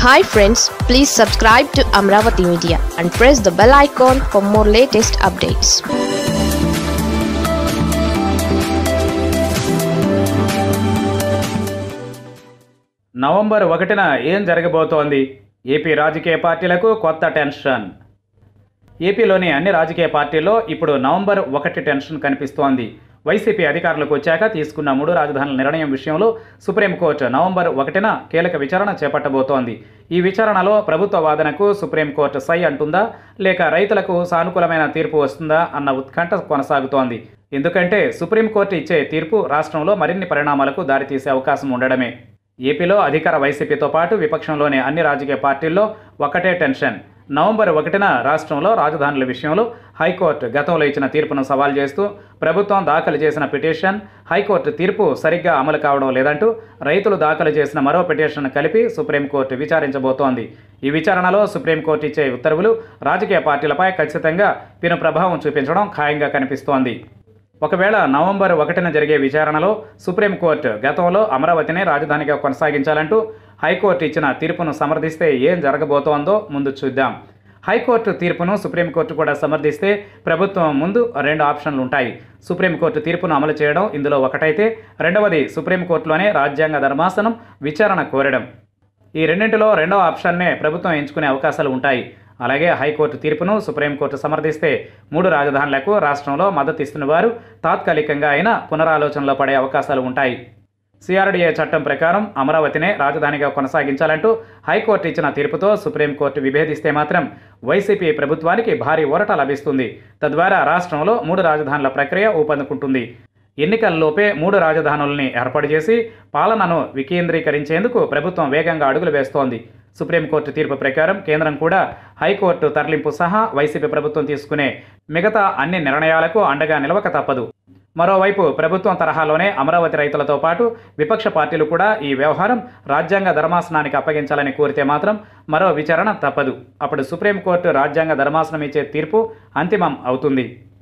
hi friends please subscribe to Amaravati media and press the bell icon for more latest updates November ఒకటిన ఏం జరగబోతోంది AP రాజకీయ పార్టీలకు కొత్త టెన్షన్ ఏపీలోని అన్ని రాజకీయ పార్టీల్లో ఇప్పుడు నవంబర్ ఒకటి టెన్షన్ కనిపిస్తోంది వైసీపీ అధికారులకు వచ్చాక తీసుకున్న మూడు రాజధానుల నిర్ణయం విషయంలో సుప్రీంకోర్టు నవంబర్ ఒకటిన కీలక విచారణ చేపట్టబోతోంది ఈ విచారణలో ప్రభుత్వ వాదనకు సుప్రీంకోర్టు సై అంటుందా లేక రైతులకు సానుకూలమైన తీర్పు వస్తుందా అన్న ఉత్కంఠ కొనసాగుతోంది ఎందుకంటే సుప్రీంకోర్టు ఇచ్చే తీర్పు రాష్ట్రంలో మరిన్ని పరిణామాలకు దారితీసే అవకాశం ఉండడమే ఏపీలో అధికార వైసీపీతో పాటు విపక్షంలోని అన్ని రాజకీయ పార్టీల్లో ఒకటే టెన్షన్ నవంబర్ ఒకటిన రాష్ట్రంలో రాజధానుల విషయంలో హైకోర్టు గతంలో ఇచ్చిన తీర్పును సవాల్ చేస్తూ ప్రభుత్వం దాఖలు చేసిన పిటిషన్ హైకోర్టు తీర్పు సరిగ్గా అమలు కావడం లేదంటూ రైతులు దాఖలు చేసిన మరో పిటిషన్ కలిపి సుప్రీంకోర్టు విచారించబోతోంది ఈ విచారణలో సుప్రీంకోర్టు ఇచ్చే ఉత్తర్వులు రాజకీయ పార్టీలపై ఖచ్చితంగా పెను ప్రభావం చూపించడం ఖాయంగా కనిపిస్తోంది ఒకవేళ నవంబర్ ఒకటిన జరిగే విచారణలో సుప్రీంకోర్టు గతంలో అమరావతిని రాజధానిగా కొనసాగించాలంటూ హైకోర్టు ఇచ్చిన తీర్పును సమర్థిస్తే ఏం జరగబోతోందో ముందు చూద్దాం హైకోర్టు తీర్పును సుప్రీంకోర్టు కూడా సమర్థిస్తే ప్రభుత్వం ముందు రెండు ఆప్షన్లు ఉంటాయి సుప్రీంకోర్టు తీర్పును అమలు చేయడం ఇందులో ఒకటైతే రెండవది సుప్రీంకోర్టులోనే రాజ్యాంగ ధర్మాసనం విచారణ కోరడం ఈ రెండింటిలో రెండవ ఆప్షన్నే ప్రభుత్వం ఎంచుకునే అవకాశాలు ఉంటాయి అలాగే హైకోర్టు తీర్పును సుప్రీంకోర్టు సమర్థిస్తే మూడు రాజధానులకు రాష్ట్రంలో మద్దతు ఇస్తున్న వారు తాత్కాలికంగా అయినా పునరాలోచనలో పడే అవకాశాలు ఉంటాయి సిఆర్డీఏ చట్టం ప్రకారం అమరావతినే రాజధానిగా కొనసాగించాలంటూ హైకోర్టు ఇచ్చిన తీర్పుతో సుప్రీంకోర్టు విభేదిస్తే మాత్రం వైసీపీ ప్రభుత్వానికి భారీ ఊరట లభిస్తుంది తద్వారా రాష్ట్రంలో మూడు రాజధానుల ప్రక్రియ ఊపందుకుంటుంది ఎన్నికల్లోపే మూడు రాజధానుల్ని ఏర్పాటు చేసి పాలనను వికేంద్రీకరించేందుకు ప్రభుత్వం వేగంగా అడుగులు వేస్తోంది సుప్రీంకోర్టు తీర్పు ప్రకారం కేంద్రం కూడా హైకోర్టు తరలింపు సహా వైసీపీ ప్రభుత్వం తీసుకునే మిగతా అన్ని నిర్ణయాలకు అండగా నిలవక తప్పదు మరోవైపు ప్రభుత్వం తరహాలోనే అమరావతి రైతులతో పాటు విపక్ష పార్టీలు కూడా ఈ వ్యవహారం రాజ్యాంగ ధర్మాసనానికి అప్పగించాలని కోరితే మాత్రం మరో విచారణ తప్పదు అప్పుడు సుప్రీంకోర్టు రాజ్యాంగ ధర్మాసనం ఇచ్చే తీర్పు అంతిమం అవుతుంది